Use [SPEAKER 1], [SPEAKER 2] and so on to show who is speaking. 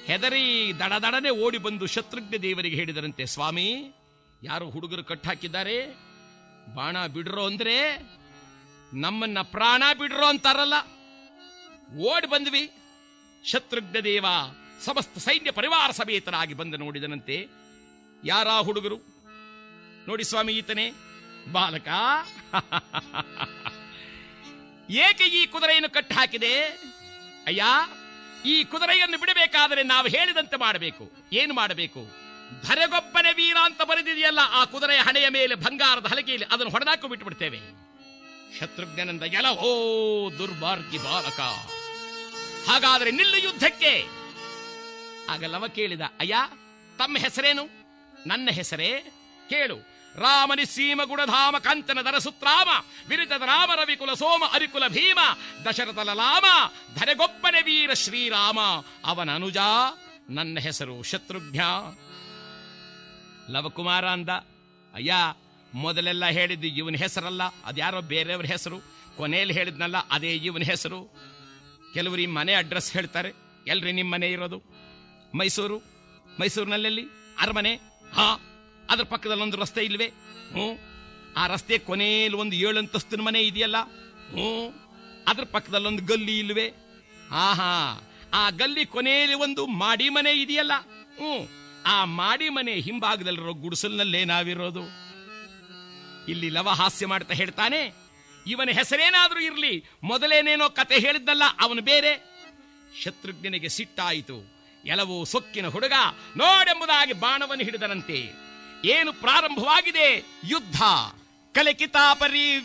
[SPEAKER 1] ಹೆದರಿ ದಡದಡನೆ ಓಡಿ ಬಂದು ಶತ್ರುಘ್ನ ದೇವರಿಗೆ ಹೇಳಿದರಂತೆ ಸ್ವಾಮಿ ಯಾರು ಹುಡುಗರು ಕಟ್ಟಾಕಿದ್ದಾರೆ ಬಾಣ ಬಿಡ್ರೋ ಅಂದ್ರೆ ನಮ್ಮನ್ನ ಪ್ರಾಣ ಬಿಡ್ರೋ ಅಂತಾರಲ್ಲ ಓಡಿ ಬಂದ್ವಿ ಶತ್ರುಘ್ನ ದೇವ ಸಮಸ್ತ ಸೈನ್ಯ ಪರಿವಾರ ಸಮೇತರಾಗಿ ಬಂದು ನೋಡಿದನಂತೆ ಯಾರ ಹುಡುಗರು ನೋಡಿ ಸ್ವಾಮಿ ಈತನೇ ಬಾಲಕ ಏಕೆ ಈ ಕುದುರೆಯನ್ನು ಕಟ್ಟಿ ಹಾಕಿದೆ ಅಯ್ಯ ಈ ಕುದುರೆಯನ್ನು ಬಿಡಬೇಕಾದರೆ ನಾವು ಹೇಳಿದಂತೆ ಮಾಡಬೇಕು ಏನು ಮಾಡಬೇಕು ಧರೆಗೊಬ್ಬನ ವೀರ ಅಂತ ಬರೆದಿದೆಯಲ್ಲ ಆ ಕುದುರೆಯ ಹಣೆಯ ಮೇಲೆ ಬಂಗಾರದ ಹಲಗೆಯಲ್ಲಿ ಅದನ್ನು ಹೊಡೆದಾಕು ಬಿಟ್ಟುಬಿಡ್ತೇವೆ ಶತ್ರುಘ್ನನಂದ ಎಲವೋ ದುರ್ಮಾರ್ಗಿ ಬಾಲಕ ಹಾಗಾದರೆ ನಿಲ್ಲು ಯುದ್ಧಕ್ಕೆ ಆಗ ಲವ ಕೇಳಿದ ಅಯ್ಯ ತಮ್ಮ ಹೆಸರೇನು ನನ್ನ ಹೆಸರೇ ಕೇಳು ರಾಮನಿ ಸೀಮ ಗುಣಧಾಮ ಕಂಚನ ದರಸುತ್ರಾಮ ವಿರಿತದ ರಾಮ ರವಿಕುಲ ಸೋಮ ಅರಿಕುಲ ಭೀಮ ದಶರಥ ಲಾಮ ಧರೆಗೊಬ್ಬನೆ ವೀರ ಶ್ರೀರಾಮ ಅವನ ಅನುಜ ನನ್ನ ಹೆಸರು ಶತ್ರುಘ್ನ ಲವಕುಮಾರ ಅಂದ ಅಯ್ಯ ಮೊದಲೆಲ್ಲ ಹೇಳಿದ್ದು ಇವನ ಹೆಸರಲ್ಲ ಅದ್ಯಾರೋ ಬೇರೆಯವ್ರ ಹೆಸರು ಕೊನೆಯಲ್ಲಿ ಹೇಳಿದ್ನಲ್ಲ ಅದೇ ಇವನ ಹೆಸರು ಕೆಲವರು ಈ ಮನೆ ಅಡ್ರೆಸ್ ಹೇಳ್ತಾರೆ ಎಲ್ರಿ ನಿಮ್ಮ ಮನೆ ಇರೋದು ಮೈಸೂರು ಮೈಸೂರಿನಲ್ಲಿ ಅರಮನೆ ಹಾ ಅದ್ರ ಪಕ್ಕದಲ್ಲಿ ಒಂದು ರಸ್ತೆ ಇಲ್ವೇ ಹ್ಞೂ ಆ ರಸ್ತೆ ಕೊನೆಯಲ್ಲಿ ಒಂದು ಏಳು ಅಂತಸ್ತಿನ ಮನೆ ಇದೆಯಲ್ಲ ಹ್ಞೂ ಅದ್ರ ಪಕ್ಕದಲ್ಲಿ ಒಂದು ಗಲ್ಲಿ ಇಲ್ವೇ ಆಹಾ ಆ ಗಲ್ಲಿ ಕೊನೆಯಲ್ಲಿ ಒಂದು ಮಾಡಿ ಮನೆ ಇದೆಯಲ್ಲ ಹ್ಞೂ ಆ ಮಾಡಿ ಮನೆ ಹಿಂಭಾಗದಲ್ಲಿರೋ ಗುಡಿಸಲ್ನಲ್ಲೇ ನಾವಿರೋದು ಇಲ್ಲಿ ಲವ ಹಾಸ್ಯ ಮಾಡ್ತಾ ಹೇಳ್ತಾನೆ ಇವನ ಹೆಸರೇನಾದ್ರೂ ಇರಲಿ ಮೊದಲೇನೇನೋ ಕತೆ ಹೇಳಿದ್ದಲ್ಲ ಅವನು ಬೇರೆ ಶತ್ರುಘ್ನಿಗೆ ಸಿಟ್ಟಾಯಿತು ಎಲವು ಸೊಕ್ಕಿನ ಹುಡುಗ ನೋಡೆಂಬುದಾಗಿ ಬಾಣವನ್ನು ಹಿಡಿದನಂತೆ ಏನು ಪ್ರಾರಂಭವಾಗಿದೆ ಯುದ್ಧ ಕಲೆ ಕಿತಾಪರಿ